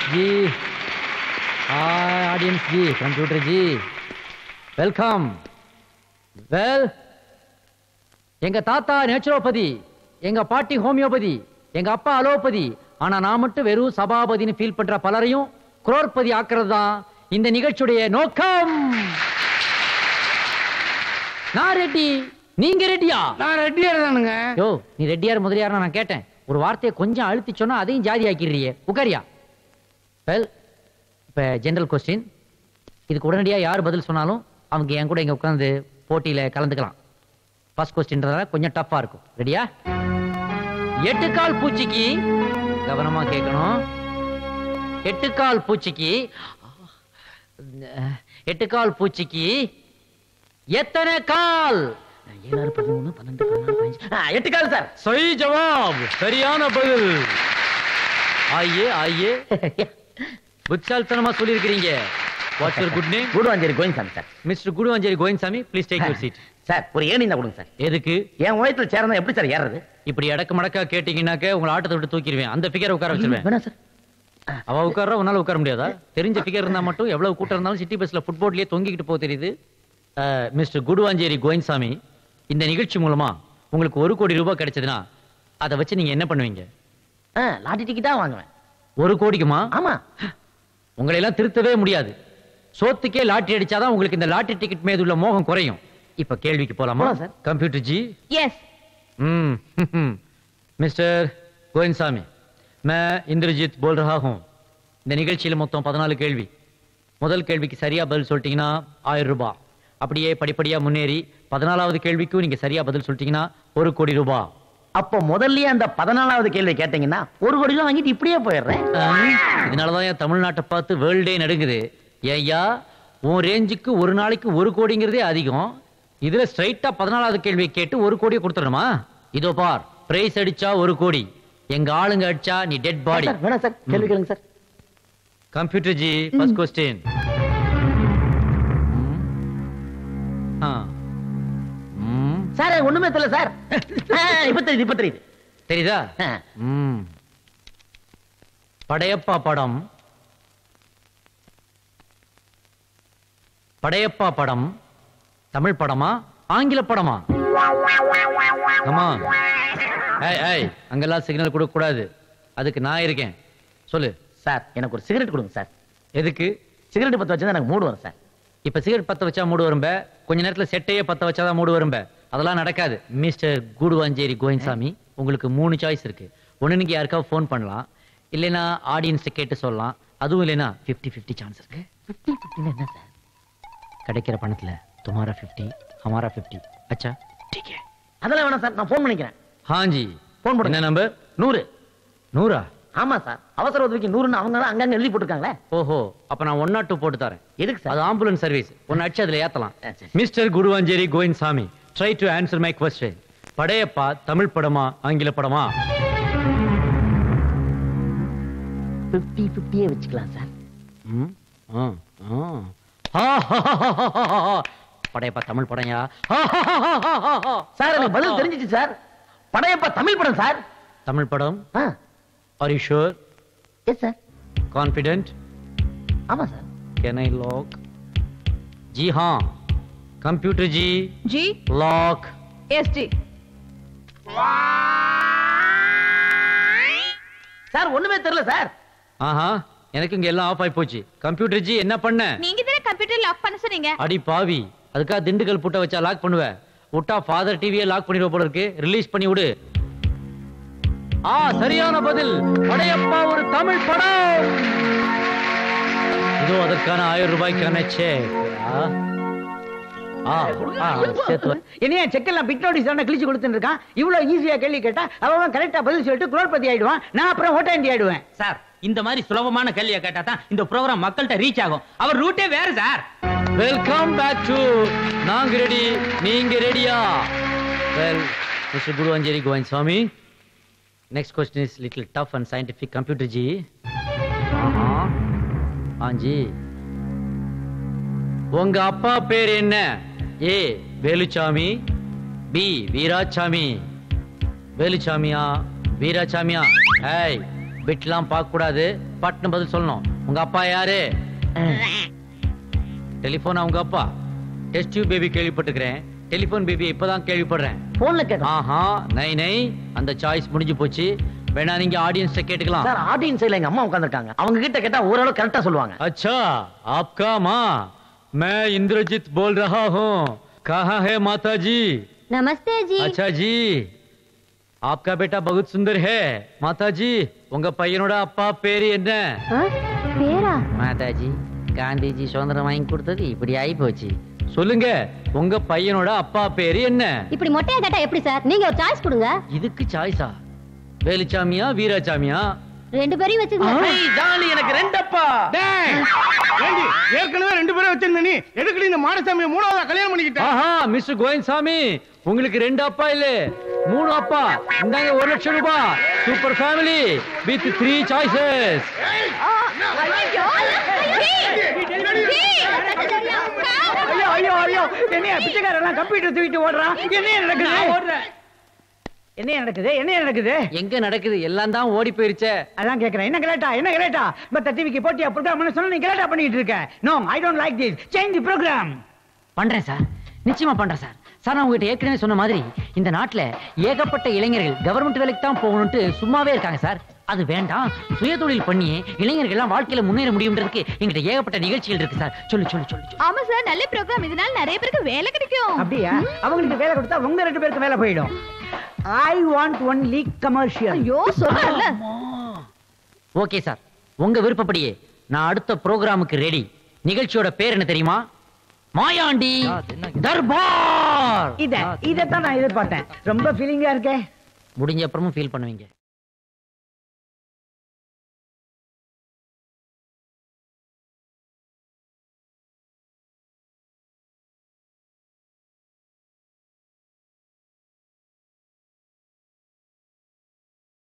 जी hi audience ji computer ji welcome well எங்க தாத்தா naturopathy எங்க பாட்டி ஹோமியோபதி எங்க அப்பா அலோபதி ஆனா நான் மட்டும் வெறும் சபாபதின்னு ஃபீல் பண்ற பலரையும் குரோர்பதி ஆக்குறது தான் இந்த நிகழ்ச்சியுடைய நோக்கம் நான் ரெட்டி நீங்க ரெட்டியா நான் ரெட்டியார் தானுங்க யோ நீ ரெட்டியார் முதலியார் நான் கேட்டேன் ஒரு வார்த்தையை கொஞ்சம் அழுத்தி சொன்னா அதையும் ஜாதி ஆக்கிடுறியே உட்காரியா வெல் இப்ப ஜெனரல் கொஸ்டின் இதுக்கு உடனடியா யார் பதில் சொன்னாலும் அவங்க என் கூட இங்க உட்கார்ந்து போட்டியில கலந்துக்கலாம் ஃபர்ஸ்ட் கொஸ்டின்றதால கொஞ்சம் டஃப்பா இருக்கும் ரெடியா எட்டுக்கால் பூச்சிக்கு கவனமா கேட்கணும் எட்டுக்கால் பூச்சிக்கு எட்டுக்கால் பூச்சிக்கு எத்தனை கால் ஏழாறு பதிமூணு பன்னெண்டு பதினாலு பதினஞ்சு ஆ, எட்டு கால் சார் சரி ஜவாப் சரியான பதில் ஆயே ஆயே புத்தால்தனமா சொல்லியிருக்கிறீங்க what's your good name Guduvancheri Koyinsamy sir mister Guduvancheri Koyinsamy please take your seat sir ஒரு ஏணி தான் கொடுங்க சார் எதுக்கு என் உயரத்துல சேர்ந்தா எப்படி சார் ஏறது இப்படி அடக்கு மடக்கா கேட்டீங்கன்னாக்க உங்களை ஆட்டத்தை விட்டு தூக்கிடுவேன் அந்த ஃபிகரை உட்கார வச்சிருவேன் வேணாம் சார் அவ உட்கார்றா உன்னால உட்கார முடியாதா தெரிஞ்ச ஃபிகர் இருந்தா மட்டும் எவ்வளவு கூட்டம் இருந்தாலும் சிட்டி பஸ்ல ஃபுட்போர்ட்லயே தொங்கிக்கிட்டு போக தெரியுது மிஸ்டர் குடுவாஞ்சேரி கோயின்சாமி இந்த நிகழ்ச்சி மூலமா உங்களுக்கு ஒரு கோடி ரூபாய் கிடைச்சதுன்னா அதை வச்சு நீங்க என்ன பண்ணுவீங்க ஆ, லாட்டரி டிக்கெட்டா வாங்குவேன் ஒரு கோடிக்குமா ஆமா உங்களை எல்லாம் திருத்தவே முடியாது சோத்துக்கே லாட்டரி அடிச்சாதான் உங்களுக்கு இந்த லாட்டரி டிக்கெட் மீது உள்ள மோகம் குறையும் இப்ப கேள்விக்கு போலாமா போலாம் sir. Computer ji yes hmm mister Koyinsamy मैं இந்திரஜித் बोल रहा हूं இந்த நிகழ்ச்சியில மொத்தம் பதினாலு கேள்வி முதல் கேள்விக்கு சரியா பதில் சொல்லிட்டீங்கன்னா ஆயிரம் ரூபாய் அப்படியே படிப்படியா முன்னேறி பதினாலாவது கேள்விக்கும் நீங்க சரியா பதில் சொல்லிட்டீங்கன்னா ஒரு கோடி ரூபாய் அப்போ முதல்லயே அந்த பதினாலாவது கேள்வி கேட்டீங்கன்னா ஒரு கோடி ரூபாய் வாங்கிட்டு இப்படியே போயிடுறேன் இதனாலதான் என் தமிழ்நாட்டை பார்த்து வேர்ல்டே நடுங்குது ஏய்யா உன் ரேஞ்சுக்கு ஒரு நாளைக்கு ஒரு கோடிங்கிறதே அதிகம் இதுல ஸ்ட்ரைட்டா பதினாலாவது கேள்வி கேட்டு ஒரு கோடியை கொடுத்துடணுமா இதோ பார் பிரைஸ் அடிச்சா ஒரு கோடி எங்க ஆளுங்க அடிச்சா நீ டெட் பாடி சார், வேணாம் சார் கேள்வி கேளுங்க sir computer ji first question sir ஒண்ணுமே தெரியல சார் ஆ, இப்ப தெரியுது இப்ப தெரியுது தெரியுதா ஆ. ம். படையப்பா படம் படையப்பா படம் தமிழ் படமா ஆங்கில படமா ஆமா ஏய் ஏய் அங்கெல்லாம் சிக்னல் கொடுக்க கூடாது அதுக்கு நான் இருக்கேன் சொல்லு சார் எனக்கு ஒரு சிகரெட் கொடுங்க சார் எதுக்கு சிகரெட் பத்த வச்சா எனக்கு மூடு வரும் சார் இப்ப சிகரெட் பத்த வச்சா மூடு வரும்ப கொஞ்ச நேரத்துல செட்டையே பத்த வச்சாதான் மூடு வரும்ப அதெல்லாம் நடக்காது மிஸ்டர் கூடுவாஞ்சேரி கோயின்சாமி உங்களுக்கு மூணு சாய்ஸ் இருக்கு ஒண்ணு நீங்க யாருக்காவது ஃபோன் பண்ணலாம் இல்லைன்னா ஆடியன்ஸ் கேட்டு சொல்லலாம் அதுவும் இல்லைன்னா 50 50 சான்ஸ் இருக்கு ஃபிஃப்டி ஃபிஃப்டின்னு என்ன சார் கிடைக்கிற பணத்துல துமாரா 50 ஹமாரா 50 அச்சா ठीक है அதெல்லாம் வேணாம் சார் நான் ஃபோன் பண்ணிக்கிறேன் हाँ जी Phone போடுங்க. என்ன நம்பர் நூறு நூறா ஆமா சார் அவசர உதவிக்கு நூறுன்னு அவங்க தான் அங்கங்க எழுதி போட்டிருக்காங்களே ஓஹோ அப்ப நான் ஒன் நாட் டூ போட்டு தரேன் எதுக்கு அது சார் ஆம்புலன்ஸ் சர்வீஸ் ஒன்னு அடிச்சு அதுல ஏத்தலாம் ஆ, சரி. Mister Guruvancheri Koyinsami try to answer my question Padayappa Tamil படமா ஆங்கில படமா ஃபிஃப்டி ஃபிஃப்டியே வச்சுக்கலாம் சார் ம்? ஆ, ஆ. ஆ, ஹா, ஹா, ஹா, ஹா, ஹா, ஹா. படையப்பா தமிழ் படம்யா ஆ, ஹா, ஹா, ஹா, ஹா, ஹா, ஹா. சார் எனக்கு பதில் தெரிஞ்சிச்சு சார் படையப்பா தமிழ் படம் சார் தமிழ் படம் ah are you sure yes sir confident ஆமா sir can I lock ji हाँ computer ji ji lock S T sir ஒண்ணுமே தெரியல சார் ஆஹா எனக்கு இங்க எல்லாம் ஆஃப் ஆயி போச்சு கம்ப்யூட்டர் ஜி என்ன பண்ண நீங்க தானே கம்ப்யூட்டர் லாக் பண்ண சொன்னீங்க அடி பாவி அதுக்காக திண்டுக்கல் புட்டை வச்சா லாக் பண்ணுவ விட்டா ஃபாதர் டிவியே லாக் பண்ணிடுவ போல இருக்கு ரிலீஸ் பண்ணி விடு ஆ சரியான பதில் படையப்பா ஒரு தமிழ் படம் இதோ அதற்கான ஆயிரம் ரூபாய்க்கான செக் ஆ ஆ, சேர்த்து வை. என்னையா செக்கெல்லாம் பிட் நோட்டீஸ் தானே கிழிச்சு கொடுத்துட்டு இருக்கான் இவ்வளவு ஈஸியா கேள்வி கேட்டா அவன் கரெக்டா பதில் சொல்லிட்டு குரோர்பதி ஆயிடுவான் நான் அப்புறம் ஓட்டாண்டி ஆயிடுவேன் சார் இந்த மாதிரி சுலபமான கேள்வியை கேட்டா தான் இந்த ப்ரோக்ராம் மக்கள்கிட்ட ரீச் ஆகும் அவர் ரூட்டே வேற சார் வெல்கம் பேக் டு நாங்க ரெடி நீங்க ரெடியா well mister Guruvancheri Govind Swami next question is little tough and scientific computer ji ஆஹா ஆ ஜி உங்க அப்பா பேர் என்ன ஏ வேலுச்சாமி பி வீராசாமி வேலுச்சாமியா வீராசாமியா ஏய் பிட்லாம் பார்க்க கூடாது பட்னு பதில் சொல்லணும் உங்க அப்பா யாரு டெலிபோன் உங்க அப்பா டெஸ்ட் டியூப் பேபி கேள்விப்பட்டிருக்கிறேன் டெலிபோன் பேபி இப்பதான் கேள்விப்படுறேன் போன்ல கேட்டோம் ஆஹா நை நை அந்த சாய்ஸ் முடிஞ்சு போச்சு வேணா நீங்க ஆடியன்ஸ் கேட்டுக்கலாம் சார் ஆடியன்ஸ் எங்க அம்மா உட்கார்ந்திருக்காங்க அவங்க கிட்ட கேட்டா ஓரளவு கரெக்டா சொல்லுவாங்க अच्छा आपका माँ मैं इंद्रजीत बोल रहा हूँ कहाँ है माता जी நமஸ்தே ஜி अच्छा जी आपका बेटा बहुत सुंदर है माता जी உங்க பையனோட அப்பா பேரு என்ன ஆ, பேரா மாதாஜி காந்திஜி சுதந்திரம் வாங்கி கொடுத்தது இப்படி ஆகி போச்சு சொல்லுங்க உங்க பையனோட அப்பா பேரு என்ன இப்படி மொட்டையா கேட்டா எப்படி சார் நீங்க ஒரு சாய்ஸ் கொடுங்க இதுக்கு சாய்ஸா வேலுச்சாமியா வீராசாமியா ரெண்டு பேரையும் வச்சுக்கோங்க ஐய், ஜாலி எனக்கு ரெண்டப்பா டேய், ஏண்டி, ஏற்கனவே ரெண்டு பேரும் வச்சிருந்த நீ எதுக்குடி இந்த மாடசாமியை மூணாவதா கல்யாணம் பண்ணிக்கிட்ட ஆஹா மிஸ்டர் கோவிந்த்சாமி உங்களுக்கு ரெண்டு அப்பா இல்ல மூணு அப்பா இந்தாங்க ஒரு லட்சம் ரூபாய் super family with three choices ஐயோ ஐயோ ஐயோ என்னைய பிச்சைக்காரெல்லாம் கம்ப்யூட்டர் தூக்கிட்டு ஓடுறான் என்னைய நடக்குது என்னைய நடக்குது என்னைய நடக்குது எங்க நடக்குது எல்லாம் தான் ஓடி போயிருச்சே அதான் கேக்குறேன் என்ன கிரேட்டா என்ன கிரேட்டா பத்த டிவிக்கு போட்டியா ப்ரோக்ராம் சொன்னா நீ கிரேட்டா பண்ணிட்டு இருக்க no I don't like this change the programme பண்றேன் சார் நிச்சயமா பண்றேன் சார் சார் நான் உங்ககிட்ட ஏற்கனவே சொன்ன மாதிரி இந்த நாட்டுல ஏகப்பட்ட இளைஞர்கள் கவர்மெண்ட் வேலைக்கு தான் போகணும்ட்டு சும்மாவே இருக்காங்க சார் அது வேண்டாம் சுயதொழில் பண்ணி இளைஞர்கள் எல்லாம் வாழ்க்கையில முன்னேற முடியும்ன்றதுக்கு எங்கிட்ட ஏகப்பட்ட நிகழ்ச்சிகள் இருக்கு சார் சொல்லு சொல்லு சொல்லு சொல்லு. ஆமா சார் நல்ல ப்ரோக்ராம் இதனால நிறைய பேருக்கு வேலை கிடைக்கும் அப்படியா அவங்களுக்கு வேலை கொடுத்தா உங்க ரெண்டு பேருக்கு வேலை போயிடும் ஐ வாண்ட் ஒன்லி கமர்ஷியல் ஐயோ சொல்றல ஓகே சார் உங்க விருப்பப்படியே நான் அடுத்த ப்ரோக்ராமுக்கு ரெடி நிகழ்ச்சியோட பேர் என்ன தெரியுமா மாயாண்டி தர்பார் இத இதத்தான் நான் எதிர்பார்த்தேன் ரொம்ப ஃபீலிங்கா இருக்கே முடிஞ்ச அப்புறமும் ஃபீல் பண்ணுவீங்க